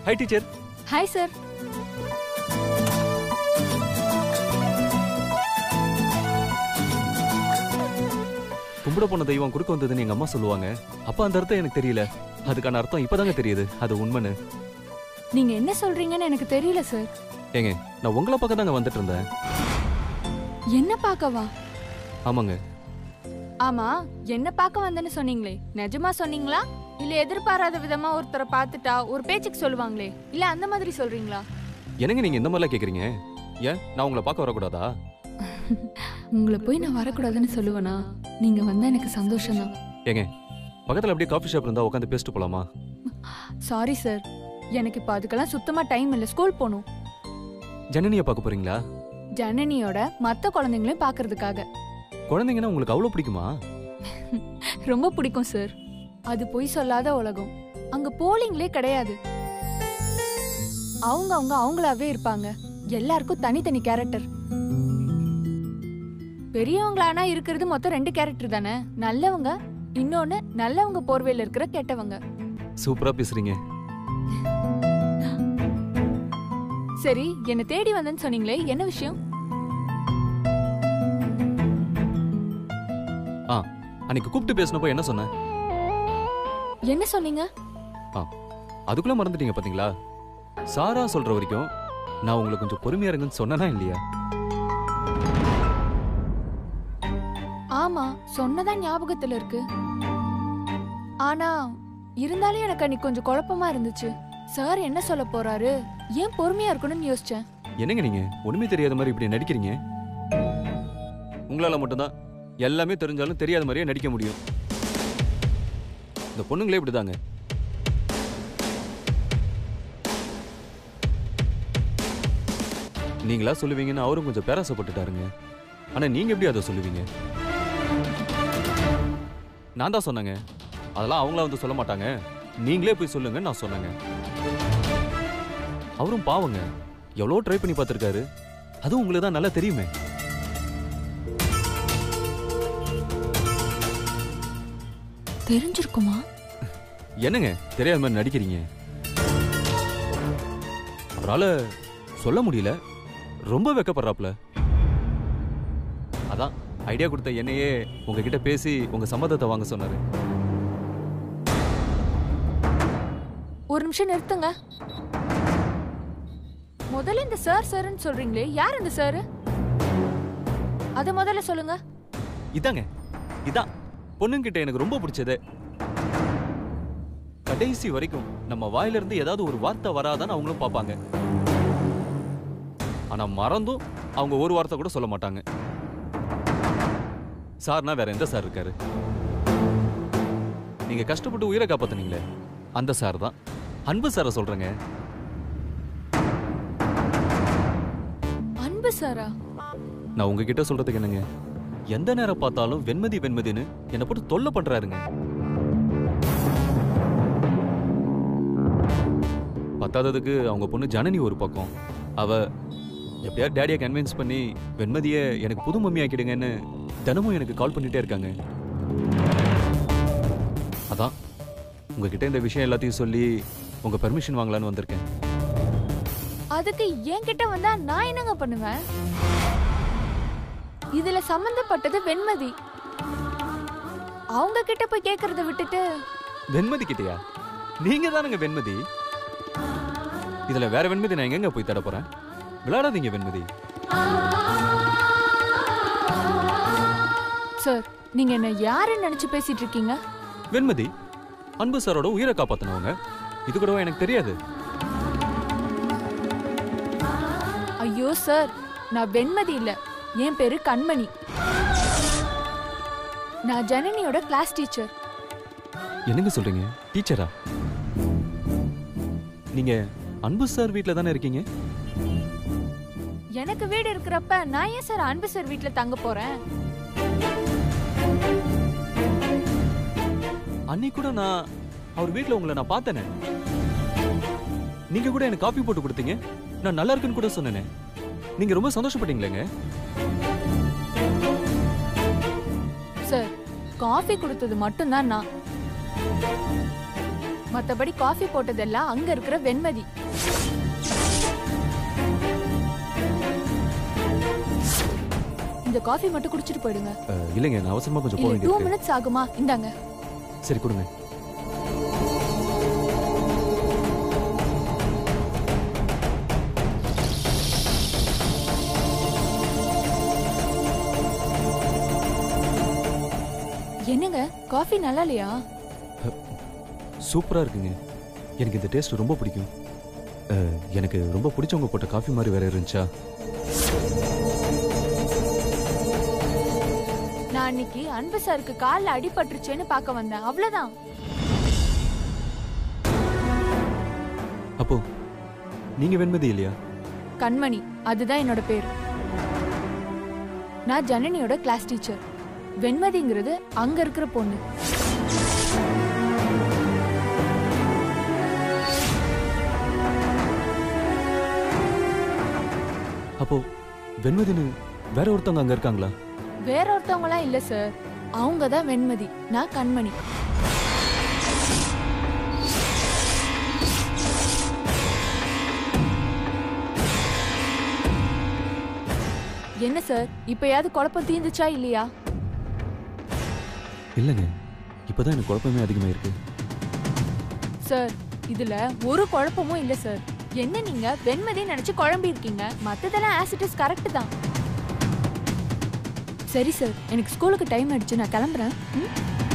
High teacher hi sir கும்பிட போன தெய்வம் குறுக்க வந்ததுன்னு எங்க அம்மா சொல்லுவாங்க அப்ப அந்த அர்த்தம் எனக்கு தெரியல அதுக்கான அர்த்தம் இப்பதாங்க தெரியுது அது உண்மைன்னு நீங்க என்ன சொல்றீங்கன்னு எனக்கு தெரியல சார் ஏங்க நான் உங்களை பக்கம் தாங்க வந்துட்டு இருந்தேன் என்ன பார்க்கவா ஆமாங்க ஆமா என்ன பார்க்க வந்தேன்னு சொன்னீங்களே நிஜமா சொன்னீங்களா இல்ல எதிர்பாராத விதமா ஒருத்தரை பார்த்துட்டா ஒரு பேச்சுக்கு சொல்லுவாங்களே இல்ல அந்த மாதிரி சொல்றீங்களா என்னங்க நீங்க இந்த மாதிரிலாம் கேக்குறீங்க ஏன் நான் உங்களை பார்க்க வரக்கூடாதா உங்களை போய் நான் வரக்கூடாதுன்னு சொல்லுவேனா நீங்க வந்தா எனக்கு சந்தோஷம் தான் ஏங்க பக்கத்துல அப்படியே காஃபி ஷாப் இருந்தா உட்காந்து பேசிட்டு போலாமா சாரி சார் எனக்கு இப்போ அதுக்கெல்லாம் சுத்தமா டைம் இல்லை ஸ்கூல் போகணும் ஜனனியை பார்க்க போறீங்களா ஜனனியோட மத்த குழந்தைங்களையும் பார்க்கறதுக்காக குழந்தைங்கன்னா உங்களுக்கு அவ்வளவு பிடிக்குமா ரொம்ப பிடிக்கும் சார் அது பொய் சொல்லாத உலகம் அங்க போலிங்லே கிடையாது அவங்க அவங்க அவங்களாவே இருப்பாங்க எல்லாருக்கும் தனித்தனி கேரக்டர் பெரியவங்களானா இருக்கிறது மொத்தம் ரெண்டு கேரக்டர் தானே நல்லவங்க இன்னொன்னு நல்லவங்க போர்வையில இருக்கிற கெட்டவங்க சூப்பரா பேசுறீங்க சரி என்ன தேடி வந்தேன்னு சொன்னீங்களே என்ன விஷயம் ஆ அன்னைக்கு கூப்பிட்டு பேசினப்போ என்ன சொன்னேன் என்ன சொன்னீங்க அதுக்குள்ள மறந்துட்டீங்க பாத்தீங்களா சாரா சொல்ற வரைக்கும் நான் உங்களுக்கு கொஞ்சம் பொறுமையா இருங்கன்னு சொன்னனா இல்லையா ஆமா சொன்னதா ஞாபகத்துல இருக்கு ஆனா இருந்தாலும் எனக்கு அன்னைக்கு கொஞ்சம் குழப்பமா இருந்துச்சு சார் என்ன சொல்ல போறாரு ஏன் பொறுமையா இருக்கணும்னு யோசிச்சேன் என்னங்க நீங்க ஒண்ணுமே தெரியாத மாதிரி இப்படி நடிக்கிறீங்க உங்களால மட்டும்தான் எல்லாமே தெரிஞ்சாலும் தெரியாத மாதிரியே நடிக்க முடியும் இந்த பொண்ணுங்களே இப்படிதாங்க நீங்களா சொல்லுவீங்கன்னு அவரும் கொஞ்சம் பேராசப்பட்டுட்டாருங்க ஆனா நீங்க எப்படி அதை சொல்லுவீங்க நான் தான் சொன்னேங்க அதெல்லாம் அவங்களா வந்து சொல்ல மாட்டாங்க நீங்களே போய் சொல்லுங்க நான் சொன்னேங்க அவரும் பாவங்க எவ்வளோ ட்ரை பண்ணி பார்த்துருக்காரு அதுவும் உங்களுக்கு தான் நல்லா தெரியுமே தெரிஞ்சிருக்குமா என்னங்க தெரியாத மாதிரி நடிக்கிறீங்க அவரால சொல்ல முடியல ரொம்ப வெக்கப்படுறாப்ல அதான் ஐடியா கொடுத்த என்னையே உங்ககிட்ட பேசி உங்க சம்மதத்தை வாங்க சொன்னாரு ஒரு நிமிஷம் நிறுத்துங்க முதல்ல இந்த சார் சார்னு சொல்றீங்களே யார் இந்த சார் அத முதல்ல சொல்லுங்க இதாங்க இதான் பொண்ணுங்கிட்ட எனக்கு ரொம்ப பிடிச்சது கடைசி வரைக்கும் நம்ம வாயில இருந்து ஏதாவது ஒரு வார்த்தை வராதான்னு அவங்களும் பார்ப்பாங்க ஆனா மறந்தும் அவங்க ஒரு வார்த்தை கூட சொல்ல மாட்டாங்க சார்னா வேற எந்த சார் இருக்காரு நீங்க கஷ்டப்பட்டு உயிரை காப்பாத்துனீங்களே அந்த சார் தான் அன்பு சாரை சொல்றேங்க அன்பு சாரா நான் உங்ககிட்ட சொல்றதுக்கு என்னங்க எந்த நேரம் பார்த்தாலும் வெண்மதி வெண்மதின்னு என்னை போட்டு தொல்லை பண்றாருங்க பத்தாததுக்கு அவங்க பொண்ணு ஜனனி ஒரு பக்கம் அவ எப்படியாவது டேடியை கன்வின்ஸ் பண்ணி வெண்மதியை எனக்கு புது மம்மி ஆக்கிடுங்கன்னு தினமும் எனக்கு கால் பண்ணிட்டே இருக்காங்க அதான் உங்ககிட்ட இந்த விஷயம் எல்லாத்தையும் சொல்லி உங்க பெர்மிஷன் வாங்கலான்னு வந்திருக்கேன் அதுக்கு என்கிட்ட வந்தா நான் என்னங்க பண்ணுவேன் இதுல சம்பந்தப்பட்டது வெண்மதி அவங்க கிட்ட போய் கேக்குறத விட்டுட்டு வெண்மதி கிட்டயா நீங்க தானுங்க வெண்மதி இதுல வேற வெண்மதி நான் எங்கெங்க போய் தேட போறேன் விளையாடாதீங்க வெண்மதி சார் நீங்க என்ன யாருன்னு நினைச்சு பேசிட்டு இருக்கீங்க வெண்மதி அன்பு சாரோட உயிரை காப்பாத்தினவங்க இது கூடவா எனக்கு தெரியாது ஐயோ சார் நான் வெண்மதி இல்ல என் பேரு கண்மணி நான் ஜனனியோட கிளாஸ் டீச்சர் என்னங்க சொல்றீங்க டீச்சரா நீங்க அன்பு சார் வீட்ல தானே இருக்கீங்க எனக்கு வீடு இருக்கிறப்ப நான் ஏன் சார் அன்பு சார் வீட்ல தங்க போறேன் அன்னைக்கு கூட நான் அவர் வீட்ல உங்களை நான் பார்த்தேனே நீங்க கூட எனக்கு காஃபி போட்டு கொடுத்தீங்க நான் நல்லா இருக்குன்னு கூட சொன்னேனே நீங்க ரொம்ப சந்தோஷப்பட்டீங்களேங்க சார் காஃபி கொடுத்தது மட்டும்தான் நான் மத்தபடி காஃபி போட்டதெல்லாம் அங்க இருக்கிற வெண்மதி இந்த காஃபி மட்டும் குடிச்சிட்டு போயிடுங்க அஹ், இல்லைங்க நான் அவசரமா கொஞ்சம் போக இல்ல டூ வேண்டியிருக்கு மினிட்ஸ் ஆகுமா இந்தாங்க சரி கொடுங்க என்னங்க காஃபி நல்லா இல்லையா சூப்பரா இருக்குங்க எனக்கு இந்த டேஸ்ட் ரொம்ப பிடிக்கும் அஹ், எனக்கு ரொம்ப பிடிச்சவங்க போட்ட காஃபி மாதிரி வேற இருந்துச்சா நான் அன்னைக்கு அன்பு சாருக்கு கால்ல அடிபட்டுருச்சேன்னு பார்க்க வந்தேன் அவ்வளவுதான் அப்போ நீங்க வெண்மதி இல்லையா கண்மணி அதுதான் என்னோட பேர் நான் ஜனனியோட கிளாஸ் டீச்சர் வெண்மதிங்கிறது அங்க இருக்கிற பொண்ணு அப்போ வெண்மதின்னு வேற ஒருத்தவங்க அங்க இருக்காங்களா வேற ஒருத்தவங்களாம் இல்ல சார் அவங்க தான் வெண்மதி நான் கண்மணி என்ன சார் இப்பயாவது குழப்பம் தீந்துச்சா இல்லையா இல்லைங்க இப்பதான் எனக்கு குழப்பமே அதிகமா இருக்கு சார் இதுல ஒரு குழப்பமும் இல்ல சார் என்ன நீங்க வெண்மதி நினைச்சு குழம்பி இருக்கீங்க மத்ததெல்லாம் ஆசிட் கரெக்ட் தான் சரி சார் எனக்கு ஸ்கூலுக்கு டைம் ஆயிடுச்சு நான் கிளம்புறேன் ம்?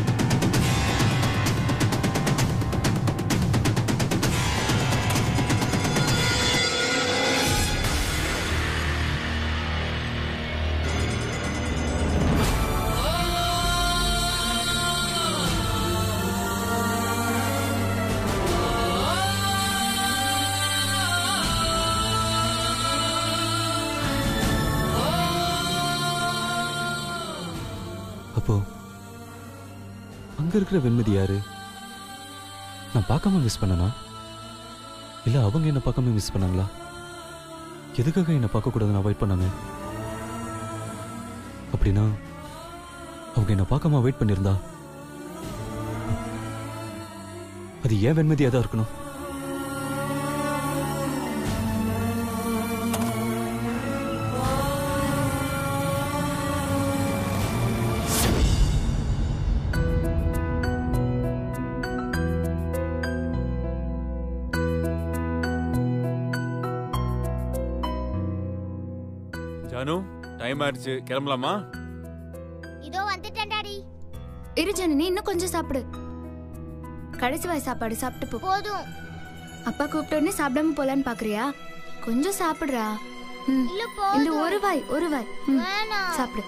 அப்போ அங்க இருக்கிற வெண்மதி யாரு நான் பார்க்காம மிஸ் பண்ணனா இல்ல அவங்க என்ன பார்க்காம மிஸ் பண்ணாங்களா எதுக்காக என்ன பார்க்க கூடாதுன்னு அவாய்ட் பண்ணாங்க அப்படின்னா அவங்க என்ன பார்க்காம வெயிட் பண்ணியிருந்தா அது ஏன் வெண்மதியா தான் இருக்கணும் ஜானு டைம் ஆயிடுச்சு கிளம்பலாமா இதோ வந்துட்டேன் டாடி இரு ஜனனி இன்னும் கொஞ்சம் சாப்பிடு கடைசி வாய் சாப்பாடு சாப்பிட்டு போ போதும் அப்பா கூப்பிட்ட உடனே சாப்பிடாம போலான்னு பாக்குறியா கொஞ்சம் சாப்பிடுறா ம். இல்ல இந்த போதும் ஒரு வாய் ஒரு வாய் ம், வேணாம் சாப்பிடு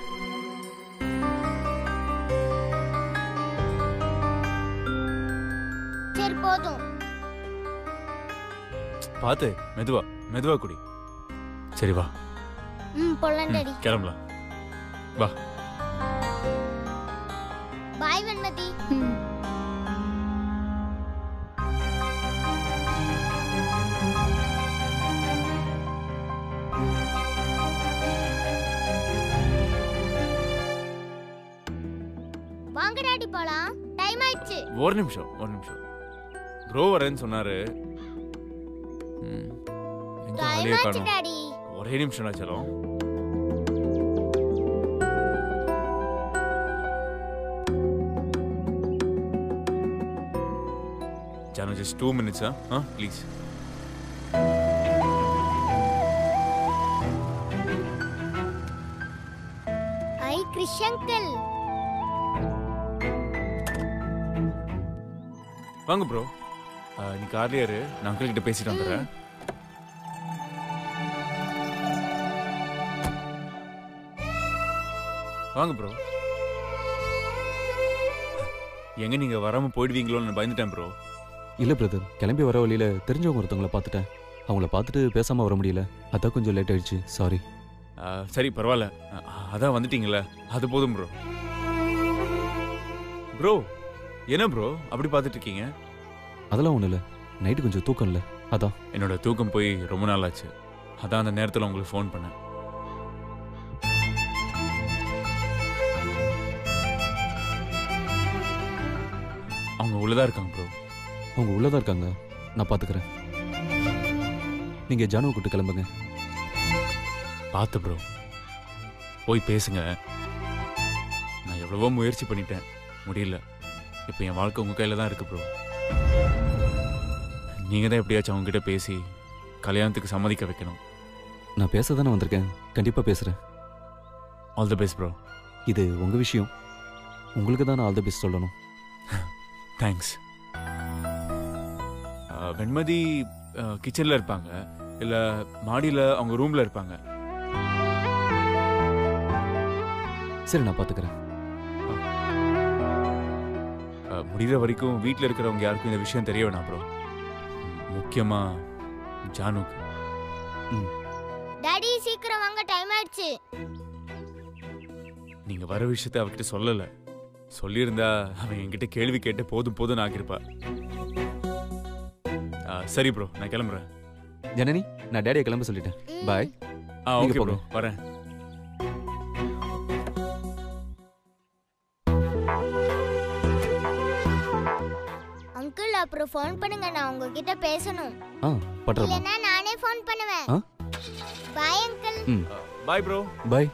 சரி போதும் பார்த்து மெதுவா மெதுவா குடி சரி வா ம் போலாம் ம், டாடி கிளம்பலாம் பாய் வெண்மதி ம். வாங்க டாடி போலாம் டைம் ஆயிடுச்சு ஒரு நிமிஷம் ஒரு நிமிஷம் ப்ரோ வரேன்னு சொன்னாரு ம், எங்க டைம் ஆளையே ஆயிடுச்சு காணோம் டாடி ஒரே நிமிஷம் ஆச்சலம் ஜானு ஜஸ்ட் டூ மினிட்ஸா ஆ ப்ளீஸ் ஐ கிறிஷ் அங்கிள் வாங்க ப்ரோ நீ கார்லயே இரு நான் அங்கிள் கிட்ட பேசிட்டு வந்துடுறேன் வாங்க ப்ரோ எங்க நீங்க வராம போயிடுவீங்களோன்னு நான் பயந்துட்டேன் ப்ரோ இல்ல பிரதர் கிளம்பி வர வழியில தெரிஞ்சவங்க ஒருத்தவங்கள பார்த்துட்டேன் அவங்கள பார்த்துட்டு பேசாம வர முடியல அதான் கொஞ்சம் லேட் ஆயிடுச்சு சாரி சரி பரவாயில்ல அ- அதான் வந்துட்டீங்களே அது போதும் ப்ரோ ப்ரோ என்ன ப்ரோ அப்படி பார்த்துட்டு இருக்கீங்க அதெல்லாம் ஒண்ணும் இல்ல நைட்டு கொஞ்சம் தூக்கம் இல்ல அதான் என்னோட தூக்கம் போய் ரொம்ப நாள் ஆச்சு அதான் அந்த நேரத்தில் உங்களுக்கு ஃபோன் பண்ணேன் அவங்க உள்ளதா இருக்காங்க ப்ரோ அவங்க உள்ளதான் இருக்காங்க நான் பார்த்துக்கிறேன் நீங்க ஜானுவை கூட்டு கிளம்புங்க பார்த்து ப்ரோ போய் பேசுங்க நான் எவ்வளவோ முயற்சி பண்ணிட்டேன் முடியல இப்போ என் வாழ்க்கை உங்கள் கையில் தான் இருக்கு ப்ரோ நீங்கள் தான் எப்படியாச்சும் அவங்ககிட்ட பேசி கல்யாணத்துக்கு சம்மதிக்க வைக்கணும் நான் பேச தானே வந்திருக்கேன் கண்டிப்பா பேசுறேன் ஆல் தி பெஸ்ட் ப்ரோ இது உங்க விஷயம் உங்களுக்கு தான் நான் ஆல் தி பெஸ்ட் சொல்லணும் தேங்க்ஸ் வெண்மதி கிச்சனில் இருப்பாங்க இல்லை மாடியில் அவங்க ரூமில் இருப்பாங்க சரி நான் பார்த்துக்கிறேன் அஹ், முடிகிற வரைக்கும் வீட்டில் இருக்கிறவங்க யாருக்கும் இந்த விஷயம் தெரிய வேணாம் ப்ரோ முக்கியமாக ஜானுக்கு டாடி சீக்கிரம் வாங்க டைம் ஆயிடுச்சு நீங்கள் வர விஷயத்த அவகிட்ட சொல்லலை சொல்லியிருந்தா அவன் என்கிட்ட கேள்வி கேட்டு போதும் போதும் ஆகியிருப்பா அஹ், சரி ப்ரோ நான் கிளம்புறேன் ஜனனி நான் டேடியை கிளம்ப சொல்லிட்டேன் ம். பாய் ஆ நீங்க ஓகே ப்ரோ போங்க. வரேன் அங்கிள் அப்புறம் ஃபோன் பண்ணுங்க நான் உங்ககிட்ட பேசணும் ஆ பண்றேம்மா இல்லைன்னா நானே ஃபோன் பண்ணுவேன் ஆ? பாய் அங்கிள் ம் பாய் ப்ரோ பாய்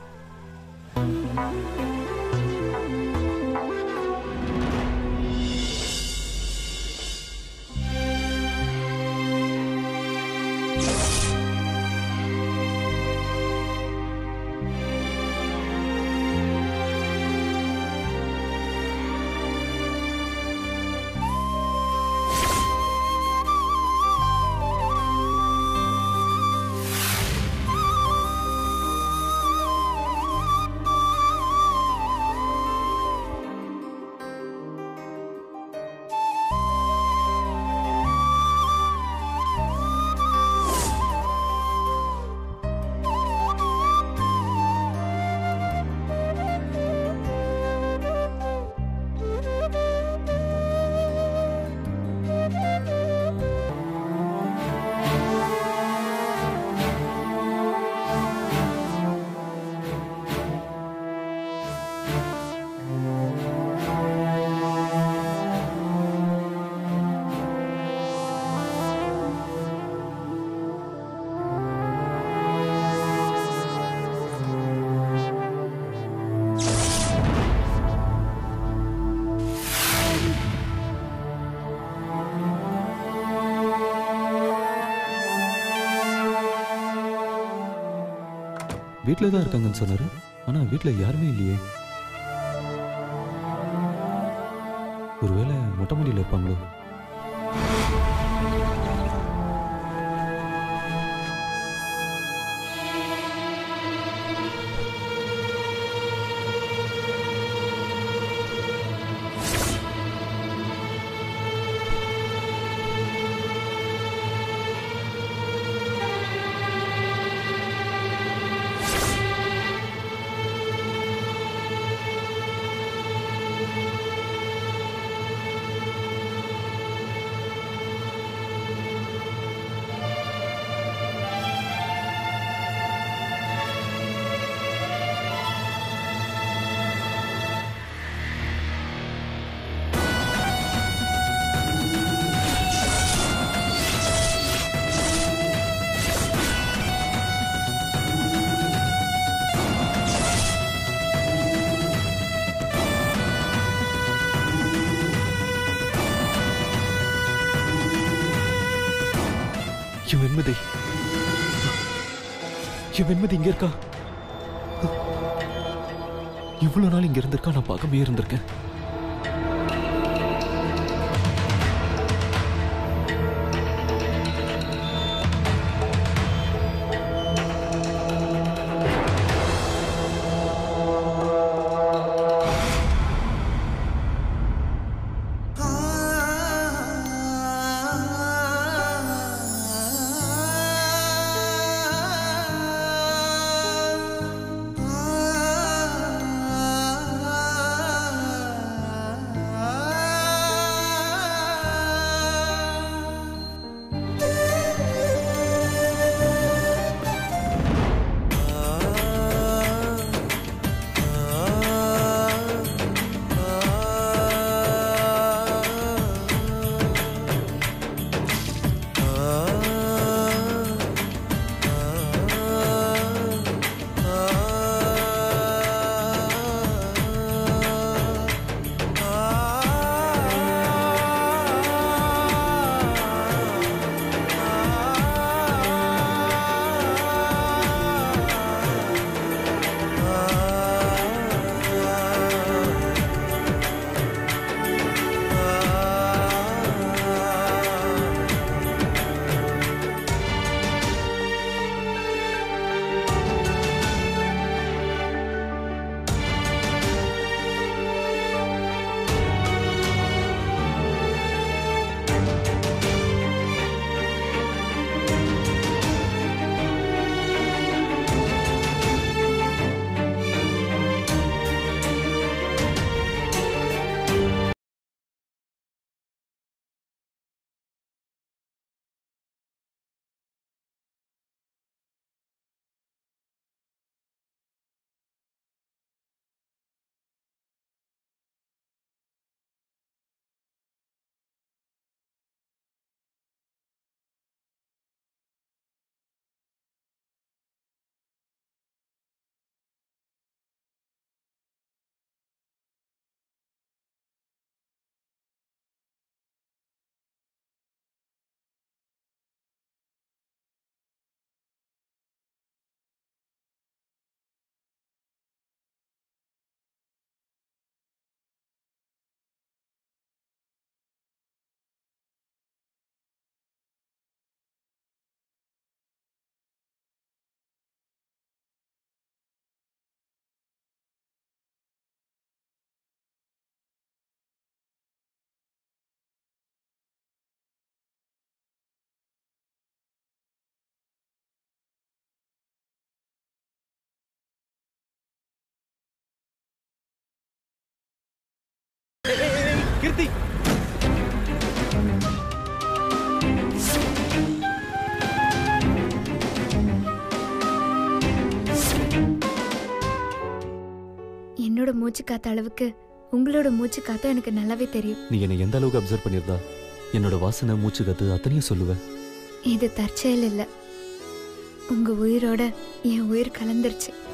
வீட்டில் தான் இருக்காங்கன்னு சொன்னாரு ஆனா வீட்டில் யாருமே இல்லையே ஒருவேளை மொட்டை மாடியில் இருப்பாங்களோ என் வெண்மதி என் வெண்மதி இங்க இருக்கா இவ்வளவு நாள் இங்க இருந்திருக்கா நான் பார்க்காம இருந்திருக்கேன் ஆ கீர்த்தி என்னோட மூச்சு காத்த அளவுக்கு உங்களோட மூச்சு காத்த எனக்கு நல்லாவே தெரியும் நீ என்னை எந்த அளவுக்கு அப்சர்வ் பண்ணியிருந்தா என்னோட வாசனை மூச்சு கத்து அத்தனையும் சொல்லுவேன் இது தற்செயல் இல்ல உங்க உயிரோட என் உயிர் கலந்துருச்சு